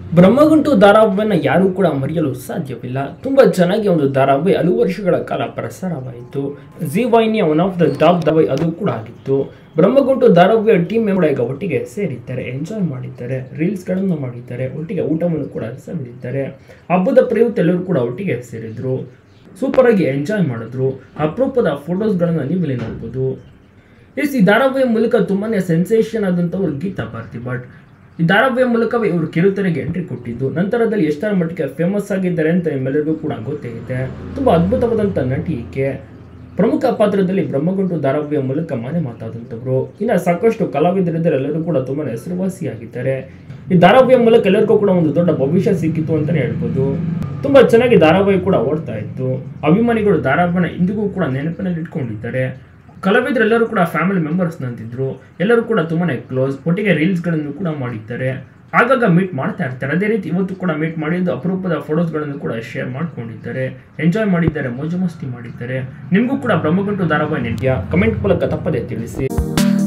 ಬ್ರಹ್ಮಗುಂಟು ಧಾರಾವಾಹಿಯನ್ನು ಯಾರೂ ಕೂಡ ಮರೆಯಲು ಸಾಧ್ಯವಿಲ್ಲ ತುಂಬ ಚೆನ್ನಾಗಿ ಒಂದು ಧಾರಾವಾಹಿ ಹಲವು ವರ್ಷಗಳ ಕಾಲ ಪ್ರಸಾರವಾಯಿತು ಜಿ ವಾಹಿನಿಯ ಒನ್ ಆಫ್ ದ ಟಾಪ್ ಧಾರಾವಾಹಿ ಅದು ಕೂಡ ಆಗಿತ್ತು ಬ್ರಹ್ಮಗುಂಟು ಧಾರಾವಾಹಿಯ ಟೀಮ್ ಮೆಂಬರ್ ಈಗ ಒಟ್ಟಿಗೆ ಸೇರಿದ್ದಾರೆ ಎಂಜಾಯ್ ಮಾಡಿದ್ದಾರೆ ರೀಲ್ಸ್ಗಳನ್ನು ಮಾಡಿದ್ದಾರೆ ಒಟ್ಟಿಗೆ ಊಟವನ್ನು ಕೂಡ ಸವಿದಿದ್ದಾರೆ ಹಬ್ಬದ ಪ್ರಯುಕ್ತ ಎಲ್ಲರೂ ಕೂಡ ಒಟ್ಟಿಗೆ ಸೇರಿದ್ರು ಸೂಪರ್ ಆಗಿ ಎಂಜಾಯ್ ಮಾಡಿದ್ರು ಅಪರೂಪದ ಫೋಟೋಸ್ಗಳನ್ನು ನೀವಿಲ್ಲಿ ನೋಡ್ಬೋದು ಎಸ್ ಈ ಧಾರಾವಾಹಿಯ ಮೂಲಕ ತುಂಬಾನೇ ಸೆನ್ಸೇಷನ್ ಆದಂಥವ್ರು ಗೀತಾ ಭಾರತಿ ಭಟ್ ಈ ಧಾರಾವಾಹಿಯ ಮೂಲಕವೇ ಇವರು ಕಿರುತೆರೆಗೆ ಎಂಟ್ರಿ ಕೊಟ್ಟಿದ್ದು ನಂತರದಲ್ಲಿ ಎಷ್ಟರ ಮಟ್ಟಿಗೆ ಫೇಮಸ್ ಆಗಿದ್ದಾರೆ ಅಂತ ನಿಮ್ಮೆಲ್ಲರಿಗೂ ಕೂಡ ಗೊತ್ತೇ ಇದೆ ತುಂಬ ಅದ್ಭುತವಾದಂಥ ನಟಿ ಈಕೆ ಪ್ರಮುಖ ಪಾತ್ರದಲ್ಲಿ ಬ್ರಹ್ಮಗುಂಟು ಧಾರಾವಾಹಿಯ ಮೂಲಕ ಮನೆ ಮಾತಾದಂಥವ್ರು ಇನ್ನು ಸಾಕಷ್ಟು ಕಲಾವಿದರಿದ್ದರೆ ಎಲ್ಲರೂ ಕೂಡ ತುಂಬಾ ಹೆಸರುವಾಸಿಯಾಗಿದ್ದಾರೆ ಈ ಧಾರಾವಾಹಿಯ ಮೂಲಕ ಎಲ್ಲರಿಗೂ ಕೂಡ ಒಂದು ದೊಡ್ಡ ಭವಿಷ್ಯ ಸಿಕ್ಕಿತ್ತು ಅಂತಲೇ ಹೇಳ್ಬೋದು ತುಂಬ ಚೆನ್ನಾಗಿ ಧಾರಾವಾಹಿ ಕೂಡ ಓಡ್ತಾ ಇತ್ತು ಅಭಿಮಾನಿಗಳು ಧಾರಾವಾಹಿನ ಇಂದಿಗೂ ಕೂಡ ನೆನಪಿನಲ್ಲಿ ಇಟ್ಕೊಂಡಿದ್ದಾರೆ ಕಲಾವಿದರೆಲ್ಲರೂ ಕೂಡ ಫ್ಯಾಮಿಲಿ ಮೆಂಬರ್ಸ್ ನಂತಿದ್ರು ಎಲ್ಲರೂ ಕೂಡ ತುಂಬಾನೇ ಕ್ಲೋಸ್ ಒಟ್ಟಿಗೆ ರೀಲ್ಸ್ಗಳನ್ನು ಕೂಡ ಮಾಡಿದ್ದಾರೆ ಆಗಾಗ ಮೀಟ್ ಮಾಡ್ತಾ ಇರ್ತಾರೆ ಅದೇ ರೀತಿ ಇವತ್ತು ಕೂಡ ಮೀಟ್ ಮಾಡಿದ್ದು ಅಪರೂಪದ ಫೋಟೋಸ್ಗಳನ್ನು ಕೂಡ ಶೇರ್ ಮಾಡ್ಕೊಂಡಿದ್ದಾರೆ ಎಂಜಾಯ್ ಮಾಡಿದ್ದಾರೆ ಮೋಜು ಮಸ್ತಿ ಮಾಡಿದ್ದಾರೆ ನಿಮಗೂ ಕೂಡ ಬ್ರಹ್ಮಗುಂಟು ಧಾರಾವಾಹಿ ನೆಟ್ಟಿಯ ಕಮೆಂಟ್ ಮೂಲಕ ತಪ್ಪದೆ ತಿಳಿಸಿ